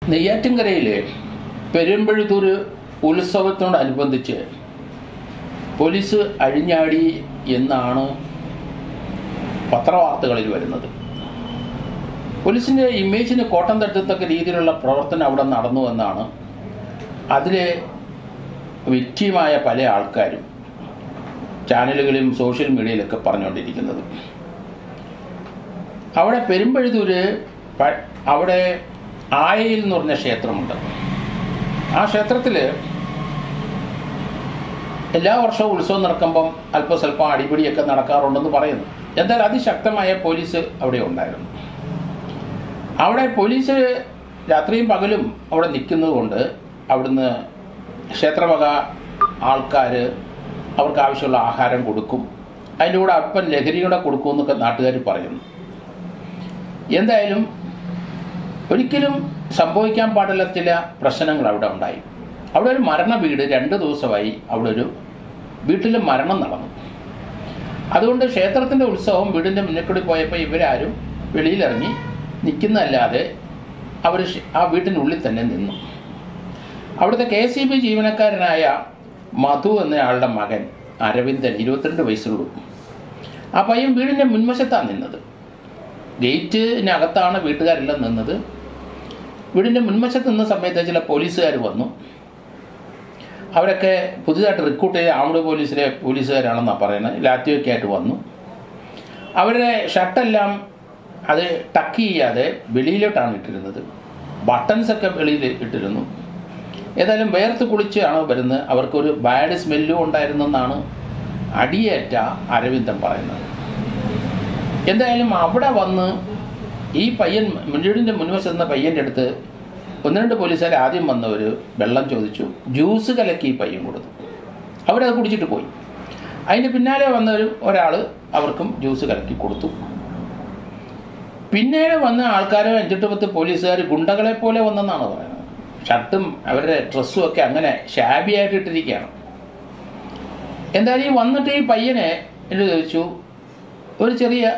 നെയ്യാറ്റിൻകരയിലെ Perumpazhuthoor ഉത്സവത്തോടനുബന്ധിച്ച് police അഴിഞ്ഞാടി എന്നാണ് പത്രവാർത്തകളിൽ വരുന്നത് പോലീസിൻ്റെ ഇമേജിന് കോട്ടം തട്ടത്തക്ക രീതിയിലുള്ള പ്രവർത്തനം അവിടെ നടന്നു എന്നാണ് അതിലെ വ്യക്തിയുമായ പല ആൾക്കാരും ചാനലുകളിലും സോഷ്യൽ മീഡിയയിലൊക്കെ പറഞ്ഞുകൊണ്ടിരിക്കുന്നത് അവിടെ പെരുമ്പഴുതൂര് പ- അവിടെ ആയയിൽ എന്ന് പറഞ്ഞ ക്ഷേത്രമുണ്ട് ആ ക്ഷേത്രത്തിൽ എല്ലാ വർഷവും ഉത്സവം നടക്കുമ്പം അല്പസ്വല്പം അടിപിടിയൊക്കെ നടക്കാറുണ്ടെന്ന് പറയുന്നു എന്നാൽ അതിശക്തമായ പോലീസ് അവിടെ ഉണ്ടായിരുന്നു അവിടെ പോലീസ് രാത്രിയും പകലും അവിടെ നിൽക്കുന്നത് കൊണ്ട് അവിടുന്ന് ക്ഷേത്രവക ആൾക്കാർ അവർക്ക് ആവശ്യമുള്ള ആഹാരം കൊടുക്കും അതിൻ്റെ കൂടെ അല്പം ലഹരി കൂടെ കൊടുക്കുമെന്നൊക്കെ നാട്ടുകാർ പറയുന്നു എന്തായാലും ഒരിക്കലും സംഭവിക്കാൻ പാടില്ല ചില പ്രശ്നങ്ങൾ അവിടെ ഉണ്ടായി അവിടെ ഒരു മരണ വീട് രണ്ട് ദിവസമായി അവിടെ ഒരു വീട്ടിൽ മരണം നടന്നു അതുകൊണ്ട് ക്ഷേത്രത്തിൻ്റെ ഉത്സവം വീടിൻ്റെ മുന്നിൽ കൂടി പോയപ്പോൾ ഇവരാരും വെളിയിലിറങ്ങി നിൽക്കുന്നതല്ലാതെ അവർ ആ വീട്ടിനുള്ളിൽ തന്നെ നിന്നു അവിടുത്തെ കെ സി ബി ജീവനക്കാരനായ മധു എന്നയാളുടെ മകൻ അരവിന്ദൻ ഇരുപത്തിരണ്ട് വയസ്സുള്ളൂ ആ പയ്യൻ വീടിൻ്റെ മുൻവശത്താണ് നിന്നത് ഗേറ്റിനകത്താണ് വീട്ടുകാരെല്ലാം നിന്നത് വീടിൻ്റെ മുൻവശത്ത് നിന്ന സമയത്ത് ചില പോലീസുകാർ വന്നു അവരൊക്കെ പുതുതായിട്ട് റിക്രൂട്ട് ചെയ്ത ആംഡ് പോലീസിലെ പോലീസുകാരാണെന്നാണ് പറയുന്നത് ലാത്തിയൊക്കെ ആയിട്ട് വന്നു അവരുടെ ഷർട്ടെല്ലാം അത് ടക്ക് ചെയ്യാതെ വെളിയിലോട്ടാണ് ഇട്ടിരുന്നത് ബട്ടൺസ് ഒക്കെ വെളിയിൽ ഇട്ടിരുന്നു ഏതായാലും വേർത്ത് കുളിച്ചാണ് വരുന്നത് അവർക്കൊരു ബാഡ് സ്മെല്ലും ഉണ്ടായിരുന്നെന്നാണ് അടിയേറ്റ അരവിന്ദൻ പറയുന്നത് എന്തായാലും അവിടെ വന്ന് ഈ പയ്യൻ വീടിൻ്റെ മുൻവശം എന്ന പയ്യൻ്റെ അടുത്ത് ഒന്ന് രണ്ട് പോലീസുകാർ ആദ്യം വന്നവർ വെള്ളം ചോദിച്ചു ജ്യൂസ് കലക്കി ഈ പയ്യൻ കൊടുത്തു അവരത് കുടിച്ചിട്ട് പോയി അതിന് പിന്നാലെ വന്നവരും ഒരാൾ അവർക്കും ജ്യൂസ് കലക്കി കൊടുത്തു പിന്നീട് വന്ന ആൾക്കാരോ അഞ്ചെട്ട് പത്ത് പോലീസുകാർ ഗുണ്ടകളെ പോലെ വന്നെന്നാണ് പറയുന്നത് ഷർട്ടും അവരുടെ ഡ്രസ്സും ഒക്കെ അങ്ങനെ ഷാബിയായിട്ട് ഇട്ടിരിക്കുകയാണ് എന്തായാലും ഈ വന്നിട്ട് ഈ പയ്യനെ എന്നോട് ചോദിച്ചു ഒരു ചെറിയ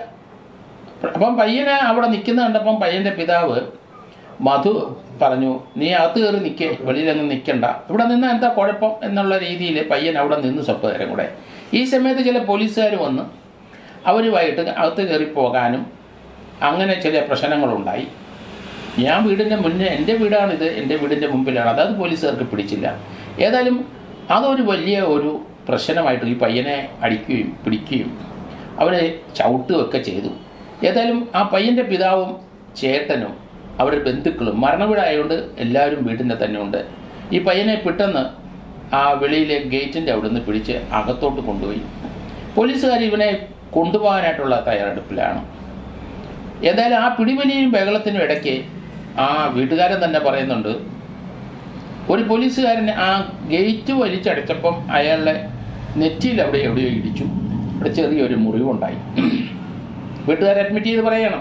അപ്പം പയ്യനെ അവിടെ നിൽക്കുന്ന കണ്ടപ്പം പയ്യൻ്റെ പിതാവ് മധു പറഞ്ഞു നീ അകത്ത് കയറി നിൽക്കേ വെളിയിലങ്ങ് നിൽക്കണ്ട ഇവിടെ നിന്ന് എന്താ കുഴപ്പം എന്നുള്ള രീതിയിൽ പയ്യൻ അവിടെ നിന്ന് സ്വപ്പ് നേരം കൂടെ ഈ സമയത്ത് ചില പോലീസുകാർ വന്ന് അവരുമായിട്ട് അകത്ത് കയറി പോകാനും അങ്ങനെ ചില പ്രശ്നങ്ങളുണ്ടായി ഞാൻ വീടിൻ്റെ മുന്നേ എൻ്റെ വീടാണിത് എൻ്റെ വീടിൻ്റെ മുമ്പിലാണ് അതത് പോലീസുകാർക്ക് പിടിച്ചില്ല ഏതായാലും അതൊരു വലിയ ഒരു പ്രശ്നമായിട്ട് ഈ പയ്യനെ അടിക്കുകയും പിടിക്കുകയും അവരെ ചവിട്ടുകയൊക്കെ ചെയ്തു ഏതായാലും ആ പയ്യൻ്റെ പിതാവും ചേട്ടനും അവരുടെ ബന്ധുക്കളും മരണവീടായതുകൊണ്ട് എല്ലാവരും വീട്ടിൻ്റെ തന്നെ ഉണ്ട് ഈ പയ്യനെ പെട്ടെന്ന് ആ വെളിയിലെ ഗേറ്റിൻ്റെ അവിടെ നിന്ന് പിടിച്ച് അകത്തോട്ട് കൊണ്ടുപോയി പോലീസുകാർ ഇവനെ കൊണ്ടുപോകാനായിട്ടുള്ള തയ്യാറെടുപ്പിലാണ് എന്തായാലും ആ പിടിവലിയും ബഹളത്തിനും ഇടയ്ക്ക് ആ വീട്ടുകാരൻ തന്നെ പറയുന്നുണ്ട് ഒരു പോലീസുകാരൻ ആ ഗേറ്റ് വലിച്ചടച്ചപ്പം അയാളുടെ നെറ്റിയിൽ അവിടെ എവിടെയോ ഇടിച്ചു അവിടെ ചെറിയൊരു മുറിവുണ്ടായി വീട്ടുകാരെ അഡ്മിറ്റ് ചെയ്ത് പറയണം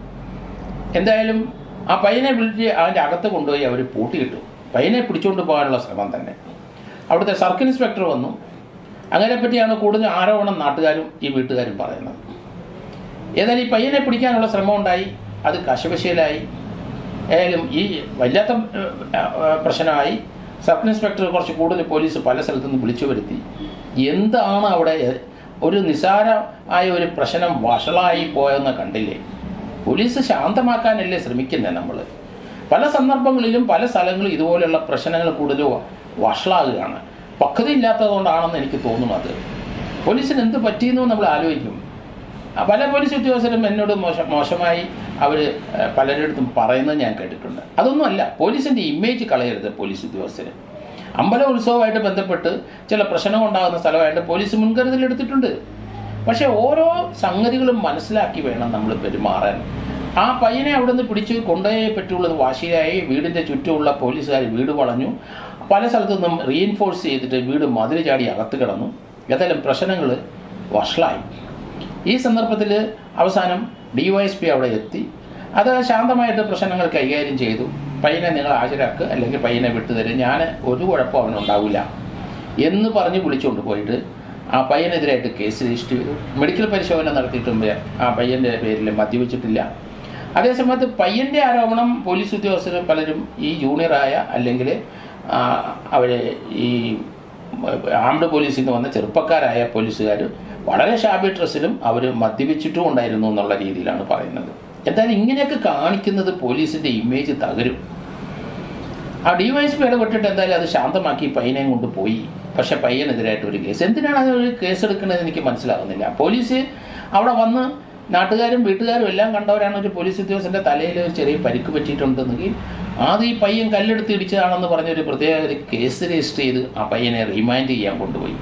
എന്തായാലും ആ പയ്യനെ വിളിച്ച് അതിൻ്റെ അകത്ത് കൊണ്ടുപോയി അവർ പൂട്ടിയിട്ടു പയ്യനെ പിടിച്ചുകൊണ്ട് പോകാനുള്ള ശ്രമം തന്നെ അവിടുത്തെ സർക്കിൾ ഇൻസ്പെക്ടർ വന്നു അങ്ങനെ പറ്റിയാണ് കൂടുതൽ ആരോപണം നാട്ടുകാരും ഈ വീട്ടുകാരും പറയുന്നത് ഏതായാലും ഈ പയ്യനെ പിടിക്കാനുള്ള ശ്രമം ഉണ്ടായി അത് കശപശയിലായി ഏതായാലും ഈ വല്ലാത്ത ഏഹ്, ഏഹ്, പ്രശ്നമായി സബ് ഇൻസ്പെക്ടർ കുറച്ച് കൂടുതൽ പോലീസ് പല സ്ഥലത്തു നിന്ന് വിളിച്ചു വരുത്തി എന്താണ് അവിടെ ഒരു നിസാരമായ ഒരു പ്രശ്നം വഷളായി പോയെന്ന് കണ്ടില്ലേ പോലീസ് ശാന്തമാക്കാനല്ലേ ശ്രമിക്കുന്നത് നമ്മൾ പല സന്ദർഭങ്ങളിലും പല സ്ഥലങ്ങളിലും ഇതുപോലെയുള്ള പ്രശ്നങ്ങൾ കൂടുതൽ വഷളാകുകയാണ് പക്വത ഇല്ലാത്തതുകൊണ്ടാണെന്ന് എനിക്ക് തോന്നുന്നത് പോലീസിന് എന്ത് പറ്റിയെന്ന് നമ്മൾ ആലോചിക്കും ആ, പല പോലീസ് ഉദ്യോഗസ്ഥരും എന്നോട് മോശം മോശമായി അവർ പലരിടത്തും പറയുന്നത് ഞാൻ കേട്ടിട്ടുണ്ട് അതൊന്നും അല്ല പോലീസിൻ്റെ ഇമേജ് കളയരുത് പോലീസ് ഉദ്യോഗസ്ഥർ അമ്പല ഉത്സവമായിട്ട് ബന്ധപ്പെട്ട് ചില പ്രശ്നം ഉണ്ടാകുന്ന സ്ഥലമായിട്ട് പോലീസ് മുൻകരുതൽ എടുത്തിട്ടുണ്ട് പക്ഷേ ഓരോ സംഗതികളും മനസ്സിലാക്കി വേണം നമ്മൾ പെരുമാറാൻ ആ പയ്യനെ അവിടെ നിന്ന് പിടിച്ച് കൊണ്ടുപോയേ പറ്റുള്ളത് വാശിയായി വീടിൻ്റെ ചുറ്റുമുള്ള പോലീസുകാർ വീട് വളഞ്ഞു പല സ്ഥലത്തു നിന്നും റീഎൻഫോഴ്സ് ചെയ്തിട്ട് വീട് മതിൽ ചാടി അകത്ത് കിടന്നു ഏതായാലും പ്രശ്നങ്ങൾ വഷളായി ഈ സന്ദർഭത്തിൽ അവസാനം ഡി വൈ എസ് പി അവിടെ എത്തി അത് ശാന്തമായിട്ട് പ്രശ്നങ്ങൾ കൈകാര്യം ചെയ്തു പയ്യനെ നിങ്ങൾ ഹാജരാക്കുക അല്ലെങ്കിൽ പയ്യനെ വിട്ടുതരും ഞാൻ ഒരു കുഴപ്പം അവനുണ്ടാവില്ല എന്ന് പറഞ്ഞ് വിളിച്ചുകൊണ്ട് പോയിട്ട് ആ പയ്യനെതിരായിട്ട് കേസ് രജിസ്റ്റർ ചെയ്തു മെഡിക്കൽ പരിശോധന നടത്തിയിട്ടും ആ പയ്യൻ്റെ പേരിൽ മദ്യവെച്ചിട്ടില്ല അതേസമയത്ത് പയ്യൻ്റെ ആരോപണം പോലീസ് ഉദ്യോഗസ്ഥർ പലരും ഈ ജൂനിയറായ അല്ലെങ്കിൽ അവർ ഈ ആംഡ് പോലീസിൽ നിന്ന് വന്ന ചെറുപ്പക്കാരായ പോലീസുകാർ വളരെ ഷാബി ഡ്രസ്സിലും അവർ മദ്യപിച്ചിട്ടും ഉണ്ടായിരുന്നു എന്നുള്ള രീതിയിലാണ് പറയുന്നത് എന്തായാലും ഇങ്ങനെയൊക്കെ കാണിക്കുന്നത് പോലീസിൻ്റെ ഇമേജ് തകരും ആ ഡിവൈഎസ്പി ഇടപെട്ടിട്ട് എന്തായാലും അത് ശാന്തമാക്കി പയ്യനെയും കൊണ്ട് പോയി പക്ഷെ പയ്യനെതിരായിട്ട് ഒരു കേസ് എന്തിനാണ് അത് ഒരു കേസ് എടുക്കുന്നത് എനിക്ക് മനസ്സിലാകുന്നില്ല പോലീസ് അവിടെ വന്ന് നാട്ടുകാരും വീട്ടുകാരും എല്ലാം കണ്ടവരാണ് ഒരു പോലീസ് ഉദ്യോഗസ്ഥൻ്റെ തലയിൽ ഒരു ചെറിയ പരിക്ക് പറ്റിയിട്ടുണ്ടെന്നെങ്കിൽ ആദ്യം ഈ പയ്യൻ കല്ലെടുത്ത് ഇടിച്ചതാണെന്ന് പറഞ്ഞൊരു പ്രത്യേക ഒരു കേസ് രജിസ്റ്റർ ചെയ്ത് ആ പയ്യനെ റിമൈൻഡ് ചെയ്യാൻ കൊണ്ടുപോയി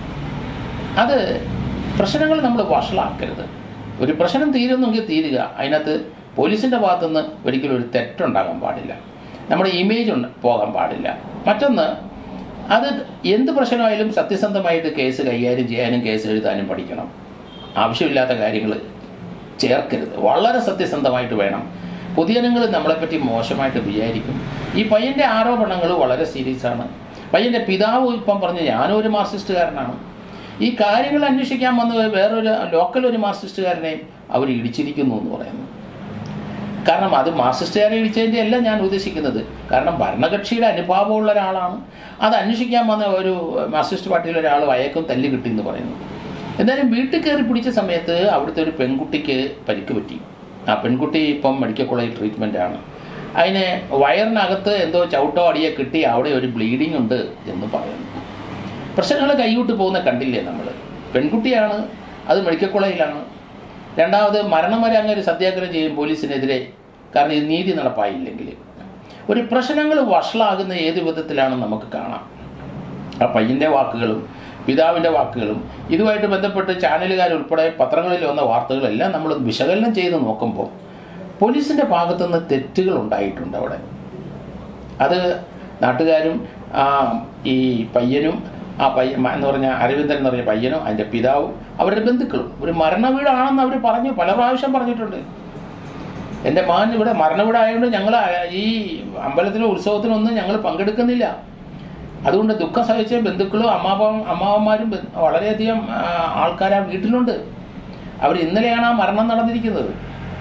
അത് പ്രശ്നങ്ങൾ നമ്മൾ വഷളാക്കരുത് ഒരു പ്രശ്നം തീരുന്നെങ്കിൽ തീരുക അതിനകത്ത് പോലീസിൻ്റെ ഭാഗത്തുനിന്ന് ഒരിക്കലും ഒരു തെറ്റുണ്ടാകാൻ പാടില്ല നമ്മുടെ ഇമേജ് ഉണ്ട് പോകാൻ പാടില്ല മറ്റൊന്ന് അത് എന്ത് പ്രശ്നമായാലും സത്യസന്ധമായിട്ട് കേസ് കൈകാര്യം ചെയ്യാനും കേസ് എഴുതാനും പഠിക്കണം ആവശ്യമില്ലാത്ത കാര്യങ്ങൾ ചേർക്കരുത് വളരെ സത്യസന്ധമായിട്ട് വേണം പൊതുജനങ്ങൾ നമ്മളെപ്പറ്റി മോശമായിട്ട് വിചാരിക്കും ഈ പയ്യൻ്റെ ആരോപണങ്ങൾ വളരെ സീരിയസ് ആണ് പയ്യൻ്റെ പിതാവ് ഇപ്പം പറഞ്ഞ് ഞാനും ഒരു മാർക്സിസ്റ്റുകാരനാണ് ഈ കാര്യങ്ങൾ അന്വേഷിക്കാൻ വന്ന വേറൊരു ലോക്കൽ ഒരു മാർക്സിസ്റ്റുകാരനെയും അവർ ഇടിച്ചിരിക്കുന്നു എന്ന് പറയുന്നു കാരണം അത് മാർക്സിസ്റ്റുകാരെ ഇടിച്ചതിൻ്റെ അല്ല ഞാൻ ഉദ്ദേശിക്കുന്നത് കാരണം ഭരണകക്ഷിയുടെ അനുഭാവമുള്ള ഒരാളാണ് അത് അന്വേഷിക്കാൻ വന്ന ഒരു മാർക്സിസ്റ്റ് പാർട്ടിയിലെ ഒരാൾ വയക്കും തല്ലി കിട്ടി എന്ന് പറയുന്നു എന്തായാലും വീട്ടിൽ കയറി പിടിച്ച സമയത്ത് അവിടുത്തെ ഒരു പെൺകുട്ടിക്ക് പരിക്ക് പറ്റി ആ പെൺകുട്ടി ഇപ്പം മെഡിക്കൽ കോളേജ് ട്രീറ്റ്മെൻ്റ് ആണ് അതിന് വയറിനകത്ത് എന്തോ ചവിട്ടോ അടിയെ കിട്ടി അവിടെ ഒരു ബ്ലീഡിംഗ് ഉണ്ട് എന്ന് പറയുന്നു പ്രശ്നങ്ങൾ കൈവിട്ട് പോകുന്ന കണ്ടില്ലേ നമ്മൾ പെൺകുട്ടിയാണ് അത് മെഡിക്കൽ കോളേജിലാണ് രണ്ടാമത് മരണം വരെ അങ്ങനെ ഒരു സത്യാഗ്രഹം ചെയ്യും പോലീസിനെതിരെ കാരണം ഇത് നീതി നടപ്പായില്ലെങ്കിൽ ഒരു പ്രശ്നങ്ങൾ വഷളാകുന്ന ഏത് വിധത്തിലാണെന്ന് നമുക്ക് കാണാം ആ പയ്യൻ്റെ വാക്കുകളും പിതാവിൻ്റെ വാക്കുകളും ഇതുമായിട്ട് ബന്ധപ്പെട്ട് ചാനലുകാരുൾപ്പെടെ പത്രങ്ങളിൽ വന്ന വാർത്തകളെല്ലാം നമ്മൾ വിശകലനം ചെയ്ത് നോക്കുമ്പോൾ പോലീസിൻ്റെ ഭാഗത്തുനിന്ന് തെറ്റുകൾ ഉണ്ടായിട്ടുണ്ട് അവിടെ അത് നാട്ടുകാരും ആ, ഈ പയ്യനും ആ പയ്യൻ മ- എന്ന് പറഞ്ഞ അരവിന്ദൻ എന്ന് പറഞ്ഞ പയ്യനും അതിൻ്റെ പിതാവും അവരുടെ ബന്ധുക്കളും ഒരു മരണ വീടാണെന്ന് അവർ പറഞ്ഞു പല പ്രാവശ്യം പറഞ്ഞിട്ടുണ്ട് എൻ്റെ മകൻ ഇവിടെ മരണ വീടായതുകൊണ്ട് ഞങ്ങൾ ഈ അമ്പലത്തിലെ ഉത്സവത്തിനൊന്നും ഞങ്ങൾ പങ്കെടുക്കുന്നില്ല അതുകൊണ്ട് ദുഃഖം സഹിച്ച ബന്ധുക്കളും അമ്മാവ അമ്മാവന്മാരും ബ- വളരെയധികം ആ, ആൾക്കാർ ആ വീട്ടിലുണ്ട് അവർ ഇന്നലെയാണ് ആ മരണം നടന്നിരിക്കുന്നത്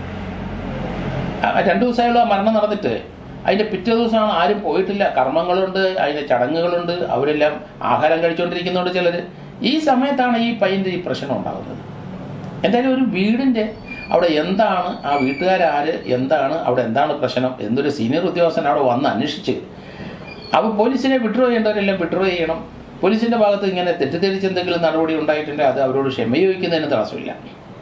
ആ, രണ്ടു ദിവസമായുള്ള മരണം നടന്നിട്ട് അതിൻ്റെ പിറ്റേ ദിവസമാണ് ആരും പോയിട്ടില്ല കർമ്മങ്ങളുണ്ട് അതിൻ്റെ ചടങ്ങുകളുണ്ട് അവരെല്ലാം ആഹാരം കഴിച്ചുകൊണ്ടിരിക്കുന്നുണ്ട് ചിലർ ഈ സമയത്താണ് ഈ പയ്യൻ്റെ ഈ പ്രശ്നം ഉണ്ടാകുന്നത് എന്തായാലും ഒരു വീടിൻ്റെ അവിടെ എന്താണ് ആ വീട്ടുകാരാര് എന്താണ് അവിടെ എന്താണ് പ്രശ്നം എന്നൊരു സീനിയർ ഉദ്യോഗസ്ഥൻ അവിടെ വന്ന് അന്വേഷിച്ച് അപ്പോൾ പോലീസിനെ വിഡ്രോ ചെയ്യേണ്ടവരെല്ലാം വിഡ്രോ ചെയ്യണം പോലീസിൻ്റെ ഭാഗത്ത് ഇങ്ങനെ തെറ്റിദ്ധരിച്ച് എന്തെങ്കിലും നടപടി ഉണ്ടായിട്ടുണ്ടെങ്കിൽ അത് അവരോട് ക്ഷമ ചോദിക്കുന്നതിന് തടസ്സമില്ല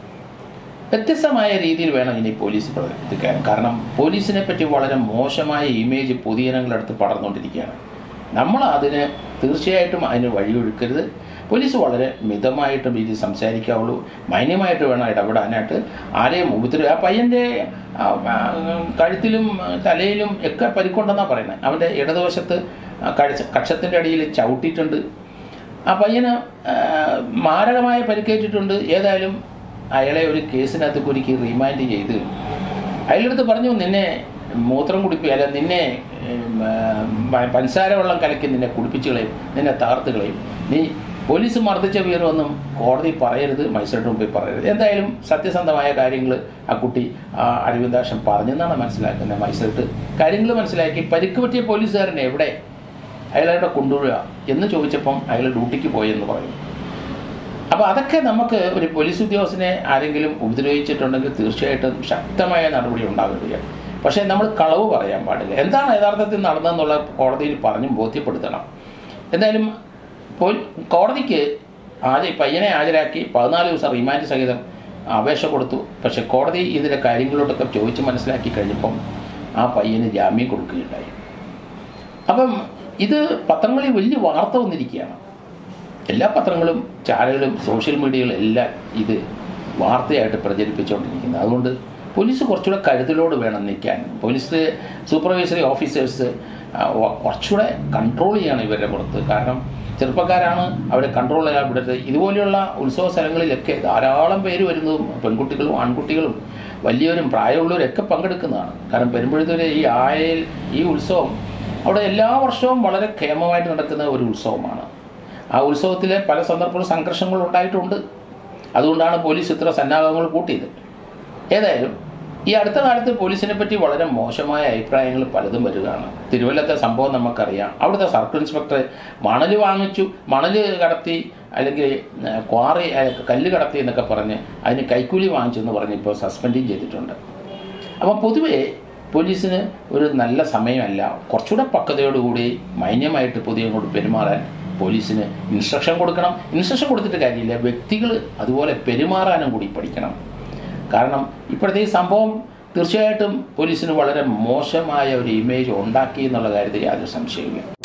വ്യത്യസ്തമായ രീതിയിൽ വേണം ഇനി പോലീസ് പ്രവർത്തിക്കാൻ കാരണം പോലീസിനെ പറ്റി വളരെ മോശമായ ഇമേജ് പൊതുജനങ്ങളടുത്ത് പടർന്നുകൊണ്ടിരിക്കുകയാണ് നമ്മൾ അതിന് തീർച്ചയായിട്ടും അതിന് വഴിയൊഴുക്കരുത് പോലീസ് വളരെ മിതമായിട്ടും രീതി സംസാരിക്കാവുള്ളൂ മാന്യമായിട്ട് വേണം ഇടപെടാനായിട്ട് ആരെയും ഉപദ്രവ ആ പയ്യൻ്റെ ആ, ആ, കഴുത്തിലും തലയിലും ഒക്കെ പരിക്കുണ്ടെന്നാണ് പറയുന്നത് അവൻ്റെ ഇടതുവശത്ത് കഴ കക്ഷത്തിൻ്റെ അടിയിൽ ചവിട്ടിയിട്ടുണ്ട് ആ പയ്യന് ആ, മാരകമായ പരിക്കേറ്റിട്ടുണ്ട് ഏതായാലും അയാളെ ഒരു കേസിനകത്ത് കുരുക്കി റിമാൻഡ് ചെയ്ത് അയാളടുത്ത് പറഞ്ഞു നിന്നെ മൂത്രം കുടിപ്പി അല്ല നിന്നെ ഉം, ആ, പഞ്ചസാര വെള്ളം കലക്കി നിന്നെ കുടിപ്പിച്ച് കളയും നിന്നെ തകർത്ത് കളയും നീ പോലീസ് മർദ്ദിച്ച വിവരമൊന്നും കോടതി പറയരുത് മജിസ്ട്രേറ്റ് മുമ്പിൽ പറയരുത് എന്തായാലും സത്യസന്ധമായ കാര്യങ്ങൾ ആ കുട്ടി ആ അരവിന്ദാക്ഷൻ പറഞ്ഞെന്നാണ് മനസ്സിലാക്കുന്നത് മജിസ്ട്രേറ്റ് കാര്യങ്ങൾ മനസ്സിലാക്കി പരിക്ക് പറ്റിയ പോലീസുകാരൻ എവിടെ അയാളവിടെ കൊണ്ടുവരിക എന്ന് ചോദിച്ചപ്പം അയാൾ ഡ്യൂട്ടിക്ക് പോയെന്ന് പറയും അപ്പോൾ അതൊക്കെ നമുക്ക് ഒരു പോലീസ് ഉദ്യോഗസ്ഥനെ ആരെങ്കിലും ഉപദ്രവിച്ചിട്ടുണ്ടെങ്കിൽ തീർച്ചയായിട്ടും ശക്തമായ നടപടി ഉണ്ടാകേണ്ടതാണ് പക്ഷേ നമ്മൾ കളവ് പറയാൻ പാടില്ല എന്താണ് യഥാർത്ഥത്തിൽ നടന്നതെന്നുള്ള കോടതിയിൽ പറഞ്ഞും ബോധ്യപ്പെടുത്തണം എന്തായാലും പോൽ- കോടതിക്ക് ആദ്യം പയ്യനെ ഹാജരാക്കി പതിനാല് ദിവസം റിമാൻഡ് സഹിതം അപേക്ഷ കൊടുത്തു പക്ഷേ കോടതി ഇതിലെ കാര്യങ്ങളോടൊക്കെ ചോദിച്ച് മനസ്സിലാക്കി കഴിഞ്ഞപ്പം ആ പയ്യന് ജാമ്യം കൊടുക്കുകയുണ്ടായി അപ്പം ഇത് പത്രങ്ങളിൽ വലിയ വാർത്ത വന്നിരിക്കുകയാണ് എല്ലാ പത്രങ്ങളും ചാനലുകളും സോഷ്യൽ മീഡിയകളും എല്ലാം ഇത് വാർത്തയായിട്ട് പ്രചരിപ്പിച്ചുകൊണ്ടിരിക്കുന്നത് അതുകൊണ്ട് പോലീസ് കുറച്ചുകൂടെ കരുതലോട് വേണം നിൽക്കാൻ പോലീസ് സൂപ്പർവൈസറി ഓഫീസേഴ്സ് ആ, വ- കുറച്ചുകൂടെ കൺട്രോൾ ചെയ്യണം ഇവരുടെ പുറത്ത് കാരണം ചെറുപ്പക്കാരാണ് അവരെ കൺട്രോൾ ചെയ്യാൻ വിടരുത് ഇതുപോലെയുള്ള ഉത്സവ സ്ഥലങ്ങളിലൊക്കെ ധാരാളം പേര് വരുന്നതും പെൺകുട്ടികളും ആൺകുട്ടികളും വലിയവരും പ്രായമുള്ളവരൊക്കെ പങ്കെടുക്കുന്നതാണ് കാരണം പെരുമ്പഴുത്തൂര് ഈ ആയയിൽ ഈ ഉത്സവം അവിടെ എല്ലാ വർഷവും വളരെ ക്ഷേമമായിട്ട് നടക്കുന്ന ഒരു ഉത്സവമാണ് ആ ഉത്സവത്തിൽ പല സന്ദർഭങ്ങളും സംഘർഷങ്ങൾ ഉണ്ടായിട്ടുണ്ട് അതുകൊണ്ടാണ് പോലീസ് ഇത്ര സന്നാഹങ്ങൾ കൂട്ടിയത് ഏതായാലും ഈ അടുത്ത കാലത്ത് പോലീസിനെ പറ്റി വളരെ മോശമായ അഭിപ്രായങ്ങൾ പലതും വരികയാണ് തിരുവല്ലത്തെ സംഭവം നമുക്കറിയാം അവിടുത്തെ സർക്കിൾ ഇൻസ്പെക്ടർ മണൽ വാങ്ങിച്ചു മണൽ കടത്തി അല്ലെങ്കിൽ ഏഹ്, ക്വാറി ഏഹ്, കല്ല് കടത്തി എന്നൊക്കെ പറഞ്ഞ് അതിന് കൈക്കൂലി വാങ്ങിച്ചു എന്ന് പറഞ്ഞ് ഇപ്പോൾ സസ്പെൻഡും ചെയ്തിട്ടുണ്ട് അപ്പം പൊതുവേ പോലീസിന് ഒരു നല്ല സമയമല്ല കുറച്ചുകൂടെ പക്വതയോടുകൂടി മാന്യമായിട്ട് പൊതുവെ പെരുമാറാൻ പോലീസിന് ഇൻസ്ട്രക്ഷൻ കൊടുക്കണം ഇൻസ്ട്രക്ഷൻ കൊടുത്തിട്ട് കാര്യമില്ല വ്യക്തികൾ അതുപോലെ പെരുമാറാനും കൂടി പഠിക്കണം കാരണം ഇപ്പോഴത്തെ ഈ സംഭവം തീർച്ചയായിട്ടും പോലീസിന് വളരെ മോശമായ ഒരു ഇമേജ് ഉണ്ടാക്കി എന്നുള്ള കാര്യത്തിൽ യാതൊരു സംശയമില്ല